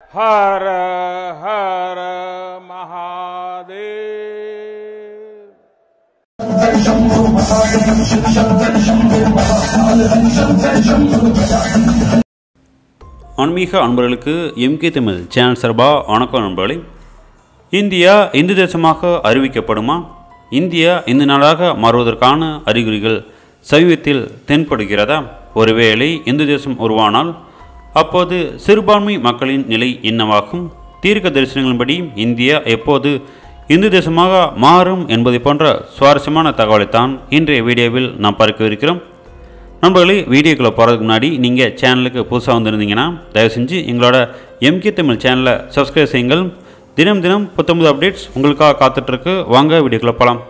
हर हर महादेव ஆன்மீக அன்பர்களுக்கு MK Tamil channel சார்பா வணக்கம் நண்பர்களே இந்தியா இந்து தேசமாக அறிவிக்கப்படுமா இந்தியா இந்து நாடாக மாறுவதற்கான அறிகுறிகள் சமீபத்தில் தென்படுகிறதா ஒருவேளை இந்து தேசம் உருவானால் அப்போது சிறுபான்மை மக்களின் நிலை என்னவாகும் தீர்க்க தரிசனங்களின்படி இந்தியா எப்போது இந்து தேசமாக மாறும் என்பதை போன்ற சுவாரஸ்யமான தகவலைத்தான் இன்றைய வீடியோவில் நாம் பார்க்க இருக்கிறோம் நண்பர்களே வீடியோக்குள்ளே போகிறதுக்கு முன்னாடி நீங்கள் சேனலுக்கு புதுசாக வந்திருந்தீங்கன்னா தயவு செஞ்சு எங்களோட எம்கே தமிழ் சேனலை சப்ஸ்கிரைப் செய்யுங்கள் தினம் தினம் புத்தம்பது அப்டேட்ஸ் உங்களுக்காக காத்துட்ருக்கு வாங்க வீடியோக்குள்ளே போகலாம்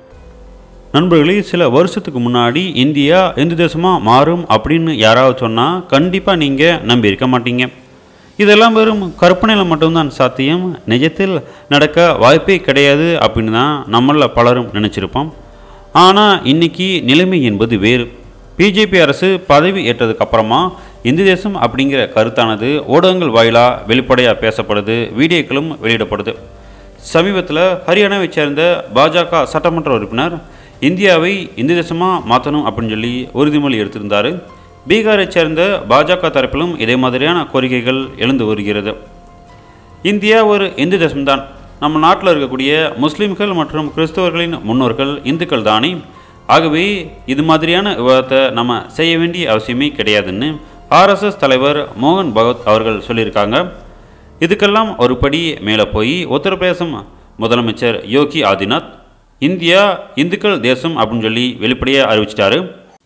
நண்பர்களே சில வருஷத்துக்கு முன்னாடி இந்தியா இந்து தேசமாக மாறும் அப்படின்னு யாராவது சொன்னால் கண்டிப்பாக நீங்கள் நம்பி இருக்க மாட்டீங்க இதெல்லாம் வெறும் கற்பனையில் மட்டும்தான் சாத்தியம் நிஜத்தில் நடக்க வாய்ப்பே கிடையாது அப்படின்னு தான் நம்மள பலரும் நினச்சிருப்போம் ஆனால் இன்னைக்கு நிலைமை என்பது வேறு பிஜேபி அரசு பதவி ஏற்றதுக்கு அப்புறமா இந்து தேசம் அப்படிங்கிற கருத்தானது ஊடகங்கள் வாயிலாக வெளிப்படையாக பேசப்படுது வீடியோக்களும் வெளியிடப்படுது சமீபத்தில் ஹரியானாவைச் சேர்ந்த பாஜக சட்டமன்ற உறுப்பினர் இந்தியாவை இந்து தேசமாக மாற்றணும் அப்படின்னு சொல்லி உறுதிமொழி எடுத்திருந்தார் பீகாரைச் சேர்ந்த பாஜக தரப்பிலும் இதே மாதிரியான கோரிக்கைகள் எழுந்து வருகிறது இந்தியா ஒரு இந்து தேசம்தான் நம்ம நாட்டில் இருக்கக்கூடிய முஸ்லீம்கள் மற்றும் கிறிஸ்தவர்களின் முன்னோர்கள் இந்துக்கள் தானே ஆகவே இது மாதிரியான விவாதத்தை நம்ம செய்ய வேண்டிய அவசியமே கிடையாதுன்னு ஆர்எஸ்எஸ் தலைவர் மோகன் பகவத் அவர்கள் சொல்லியிருக்காங்க இதுக்கெல்லாம் ஒரு படி மேலே போய் உத்தரப்பிரதேசம் முதலமைச்சர் யோகி ஆதிநாத் இந்தியா இந்துக்கள் தேசம் அப்படின்னு சொல்லி வெளிப்படையாக அறிவிச்சிட்டாரு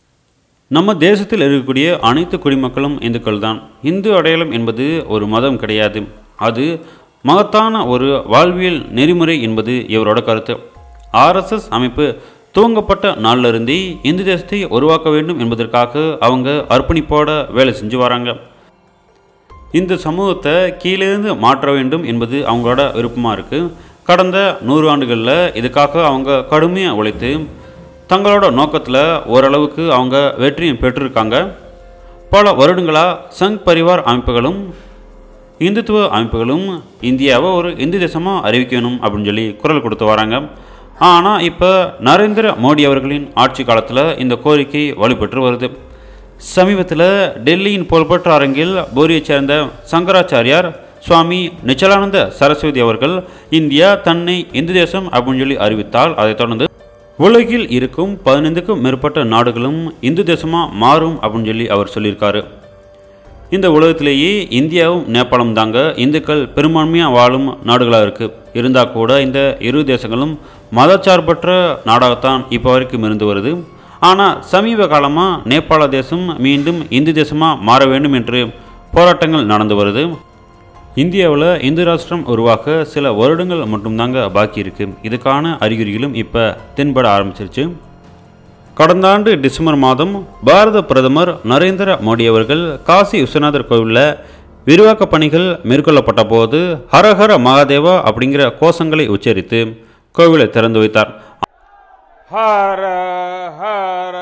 நம்ம தேசத்தில் இருக்கக்கூடிய அனைத்து குடிமக்களும் இந்துக்கள் தான் இந்து அடையாளம் என்பது ஒரு மதம் கிடையாது அது மகத்தான ஒரு வாழ்வியல் நெறிமுறை என்பது இவரோட கருத்து ஆர்எஸ்எஸ் அமைப்பு துவங்கப்பட்ட நாளிலிருந்தே இந்து தேசத்தை உருவாக்க வேண்டும் என்பதற்காக அவங்க அர்ப்பணிப்போட வேலை செஞ்சு வராங்க இந்த சமூகத்தை கீழிருந்து மாற்ற வேண்டும் என்பது அவங்களோட விருப்பமாக இருக்குது கடந்த நூறு ஆண்டுகளில் இதுக்காக அவங்க கடுமையாக உழைத்து தங்களோட நோக்கத்தில் ஓரளவுக்கு அவங்க வெற்றியும் பெற்றிருக்காங்க பல வருடங்களாக சங் பரிவார் அமைப்புகளும் இந்துத்துவ அமைப்புகளும் இந்தியாவை ஒரு இந்து தேசமாக அறிவிக்கணும் அப்படின்னு சொல்லி குரல் கொடுத்து வராங்க ஆனால் இப்போ நரேந்திர மோடி அவர்களின் ஆட்சி காலத்தில் இந்த கோரிக்கை வலுப்பெற்று வருது சமீபத்தில் டெல்லியின் புகழ்பெற்ற அரங்கில் போரியைச் சேர்ந்த சங்கராச்சாரியார் சுவாமி நிச்சலானந்த சரஸ்வதி அவர்கள் இந்தியா தன்னை இந்து தேசம் அப்படின்னு சொல்லி அறிவித்தால் அதைத் தொடர்ந்து உலகில் இருக்கும் பதினைந்துக்கும் மேற்பட்ட நாடுகளும் இந்து தேசமாக மாறும் அப்படின்னு சொல்லி அவர் சொல்லியிருக்காரு இந்த உலகத்திலேயே இந்தியாவும் நேபாளம் தாங்க இந்துக்கள் பெரும்பான்மையாக வாழும் நாடுகளாக இருக்குது இருந்தால் கூட இந்த இரு தேசங்களும் மதச்சார்பற்ற நாடாகத்தான் இப்போ வரைக்கும் இருந்து வருது ஆனால் சமீப காலமாக நேபாள தேசம் மீண்டும் இந்து தேசமாக மாற வேண்டும் என்று போராட்டங்கள் நடந்து வருது இந்தியாவில் இந்து ராஷ்டிரம் உருவாக்க சில வருடங்கள் மட்டும்தாங்க பாக்கி இருக்குது இதுக்கான அறிகுறிகளும் இப்போ தென்பட ஆரம்பிச்சிருச்சு கடந்த ஆண்டு டிசம்பர் மாதம் பாரத பிரதமர் நரேந்திர மோடி அவர்கள் காசி விஸ்வநாதர் கோவிலில் விரிவாக்க பணிகள் மேற்கொள்ளப்பட்ட போது ஹரஹர மகாதேவா அப்படிங்கிற கோஷங்களை உச்சரித்து கோவிலை திறந்து வைத்தார் हर हर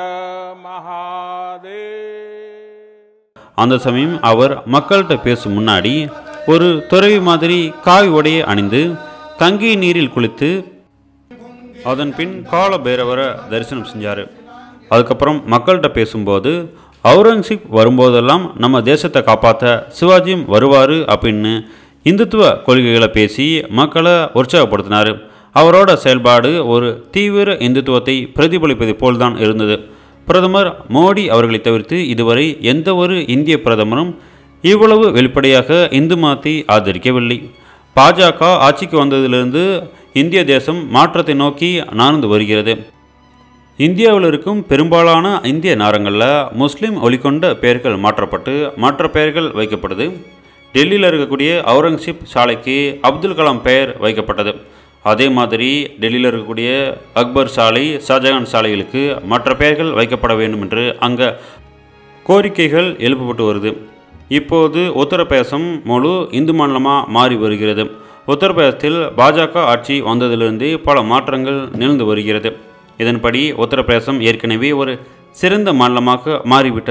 महादेव அந்த சமயம் அவர் மக்கள்கிட்ட பேசும் முன்னாடி ஒரு துறவி மாதிரி காவி உடையை அணிந்து தங்கி நீரில் குளித்து அதன் பின் கால பைரவரை தரிசனம் செஞ்சார் அதுக்கப்புறம் மக்கள்கிட்ட பேசும்போது அவுரங்கசீப் வரும்போதெல்லாம் நம்ம தேசத்தை காப்பாற்ற சிவாஜியும் வருவார் அப்படின்னு இந்துத்துவ கொள்கைகளை பேசி மக்களை உற்சாகப்படுத்தினார் அவரோட செயல்பாடு ஒரு தீவிர இந்துத்துவத்தை பிரதிபலிப்பது போல்தான் இருந்தது பிரதமர் மோடி அவர்களை தவிர்த்து இதுவரை எந்த ஒரு இந்திய பிரதமரும் இவ்வளவு வெளிப்படையாக இந்து மதத்தை ஆதரிக்கவில்லை பாஜக ஆட்சிக்கு வந்ததிலிருந்து இந்திய தேசம் மாற்றத்தை நோக்கி நகர்ந்து வருகிறது இந்தியாவில் இருக்கும் பெரும்பாலான இந்திய நகரங்களில் முஸ்லீம் ஒளிக்கொண்ட பெயர்கள் மாற்றப்பட்டு மற்ற பெயர்கள் வைக்கப்படுது டெல்லியில் இருக்கக்கூடிய அவுரங்கசீப் சாலைக்கு அப்துல் கலாம் பெயர் வைக்கப்பட்டது அதே மாதிரி டெல்லியில் இருக்கக்கூடிய அக்பர் சாலை ஷாஜகான் சாலைகளுக்கு மற்ற பெயர்கள் வைக்கப்பட வேண்டும் என்று அங்கே கோரிக்கைகள் எழுப்பப்பட்டு வருது இப்போது உத்தரப்பிரதேசம் முழு இந்து மாநிலமாக மாறி வருகிறது உத்தரப்பிரதேசத்தில் பாஜக ஆட்சி வந்ததிலிருந்து பல மாற்றங்கள் நிகழ்ந்து வருகிறது இதன்படி உத்தரப்பிரதேசம் ஏற்கனவே ஒரு சிறந்த மாநிலமாக மாறிவிட்டது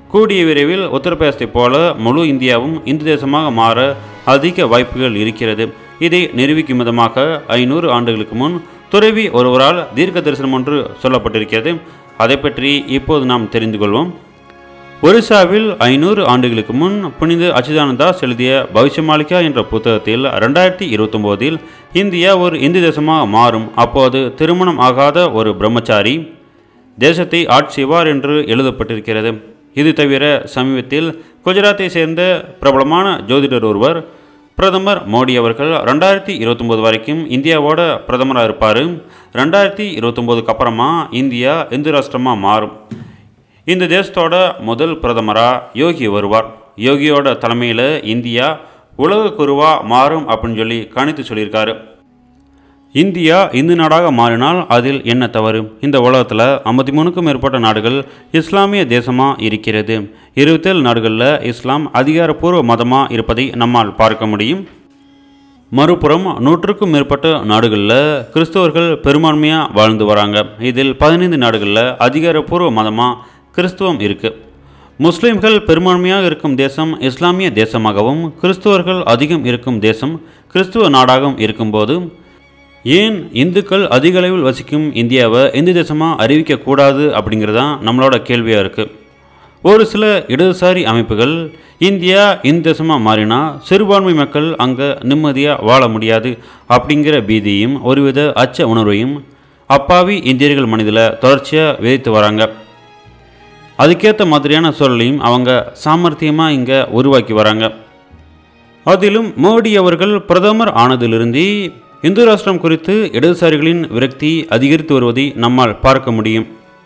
கூடிய விரைவில் உத்தரப்பிரதேசத்தைப் போல முழு இந்தியாவும் இந்து தேசமாக மாற அதிக வாய்ப்புகள் இருக்கிறது இதை நிரூபிக்கும் விதமாக ஐநூறு ஆண்டுகளுக்கு முன் துறவி ஒருவரால் தீர்க்க தரிசனம் ஒன்று சொல்லப்பட்டிருக்கிறது அதை பற்றி இப்போது நாம் தெரிந்து கொள்வோம் ஒரிசாவில் ஐநூறு ஆண்டுகளுக்கு முன் புனித அச்சுதானந்தாஸ் எழுதிய பவிஷ்யமாலிகா என்ற புத்தகத்தில் ரெண்டாயிரத்தி இருபத்தொம்போதில் இந்தியா ஒரு இந்து தேசமாக மாறும் அப்போது திருமணம் ஆகாத ஒரு பிரம்மச்சாரி தேசத்தை ஆட்சி செய்வார் என்று எழுதப்பட்டிருக்கிறது இது தவிர சமீபத்தில் குஜராத்தை சேர்ந்த பிரபலமான ஜோதிடர் ஒருவர் பிரதமர் மோடி அவர்கள் ரெண்டாயிரத்தி இருபத்தொம்போது வரைக்கும் இந்தியாவோட பிரதமராக இருப்பார் ரெண்டாயிரத்தி இருபத்தொம்போதுக்கு அப்புறமா இந்தியா இந்து ராஷ்டிரமாக மாறும் இந்த தேசத்தோட முதல் பிரதமராக யோகி வருவார் யோகியோட தலைமையில் இந்தியா உலக குருவா மாறும் அப்படின்னு சொல்லி கணித்து சொல்லியிருக்காரு இந்தியா இந்து நாடாக மாறினால் அதில் என்ன தவறு இந்த உலகத்தில் ஐம்பத்தி மூணுக்கும் மேற்பட்ட நாடுகள் இஸ்லாமிய கிரேசமாக இருக்கிறது இருபத்தேழு நாடுகளில் இஸ்லாம் அதிகாரப்பூர்வ மதமாக இருப்பதை நம்மால் பார்க்க முடியும் மறுபுறம் நூற்றுக்கும் மேற்பட்ட நாடுகளில் கிறிஸ்தவர்கள் பெரும்பான்மையாக வாழ்ந்து வராங்க இதில் பதினைந்து நாடுகளில் அதிகாரப்பூர்வ மதமாக கிறிஸ்துவம் இருக்குது முஸ்லிம்கள் பெரும்பான்மையாக இருக்கும் தேசம் இஸ்லாமிய தேசமாகவும் கிறிஸ்துவர்கள் அதிகம் இருக்கும் தேசம் கிறிஸ்துவ நாடாகவும் இருக்கும்போது ஏன் இந்துக்கள் அதிக அளவில் வசிக்கும் இந்தியாவை இந்து தேசமாக அறிவிக்கக்கூடாது அப்படிங்கிறது தான் நம்மளோட கேள்வியாக இருக்குது ஒரு சில இடதுசாரி அமைப்புகள் இந்தியா இந்து தேசமாக மாறினா சிறுபான்மை மக்கள் அங்கே நிம்மதியாக வாழ முடியாது அப்படிங்கிற பீதியும் ஒருவித அச்ச உணர்வையும் அப்பாவி இந்தியர்கள் மனதில் தொடர்ச்சியாக விதைத்து வராங்க அதுக்கேற்ற மாதிரியான சூழலையும் அவங்க சாமர்த்தியமாக இங்கே உருவாக்கி வராங்க அதிலும் மோடி அவர்கள் பிரதமர் ஆனதிலிருந்து இந்து ராஷ்டிரம் குறித்து இடதுசாரிகளின் விரக்தி அதிகரித்து வருவதை நம்மால் பார்க்க முடியும்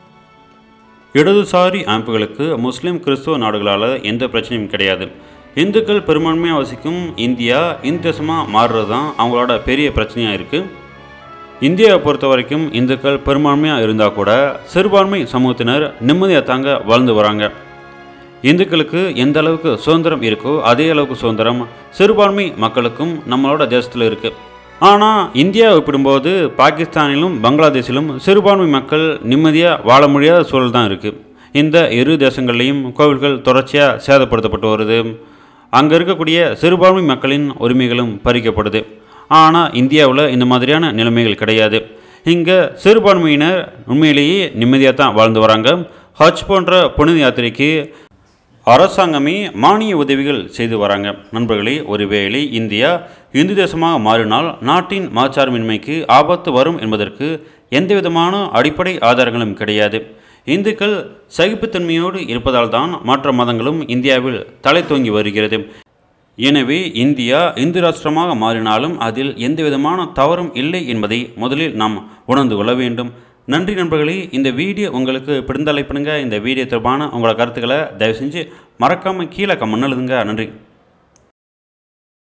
இடதுசாரி அமைப்புகளுக்கு முஸ்லிம் கிறிஸ்துவ நாடுகளால் எந்த பிரச்சனையும் கிடையாது இந்துக்கள் பெரும்பான்மையாக வசிக்கும் இந்தியா இந்து தேசமாக மாறுறது தான் அவங்களோட பெரிய பிரச்சனையாக இருக்குது இந்தியாவை பொறுத்த வரைக்கும் இந்துக்கள் பெரும்பான்மையாக இருந்தால் கூட சிறுபான்மை சமூகத்தினர் நிம்மதியாக தாங்க வாழ்ந்து வராங்க இந்துக்களுக்கு எந்த அளவுக்கு சுதந்திரம் இருக்கோ அதே அளவுக்கு சுதந்திரம் சிறுபான்மை மக்களுக்கும் நம்மளோட தேசத்தில் இருக்குது ஆனால் இந்தியா ஒப்பிடும்போது பாகிஸ்தானிலும் பங்களாதேஷிலும் சிறுபான்மை மக்கள் நிம்மதியாக வாழ முடியாத சூழல் தான் இருக்குது இந்த இரு தேசங்கள்லேயும் கோவில்கள் தொடர்ச்சியாக சேதப்படுத்தப்பட்டு வருது அங்கே இருக்கக்கூடிய சிறுபான்மை மக்களின் உரிமைகளும் பறிக்கப்படுது ஆனால் இந்தியாவில் இந்த மாதிரியான நிலைமைகள் கிடையாது இங்கே சிறுபான்மையினர் உண்மையிலேயே நிம்மதியாக தான் வாழ்ந்து வராங்க ஹஜ் போன்ற புனித யாத்திரைக்கு அரசாங்கமே மானிய உதவிகள் செய்து வராங்க நண்பர்களே ஒருவேளை இந்தியா இந்து தேசமாக மாறினால் நாட்டின் மதச்சார்பின்மைக்கு ஆபத்து வரும் என்பதற்கு எந்தவிதமான அடிப்படை ஆதாரங்களும் கிடையாது இந்துக்கள் சகிப்புத்தன்மையோடு இருப்பதால் தான் மற்ற மதங்களும் இந்தியாவில் தலை தோங்கி வருகிறது எனவே இந்தியா இந்து ராஷ்டிரமாக மாறினாலும் அதில் எந்தவிதமான தவறும் இல்லை என்பதை முதலில் நாம் உணர்ந்து கொள்ள வேண்டும் நன்றி நண்பர்களே இந்த வீடியோ உங்களுக்கு பிடிந்தாலை பண்ணுங்க இந்த வீடியோ தொடர்பான உங்களோட கருத்துக்களை தயவு செஞ்சு மறக்காமல் கீழே கமெண்ட் எழுதுங்க நன்றி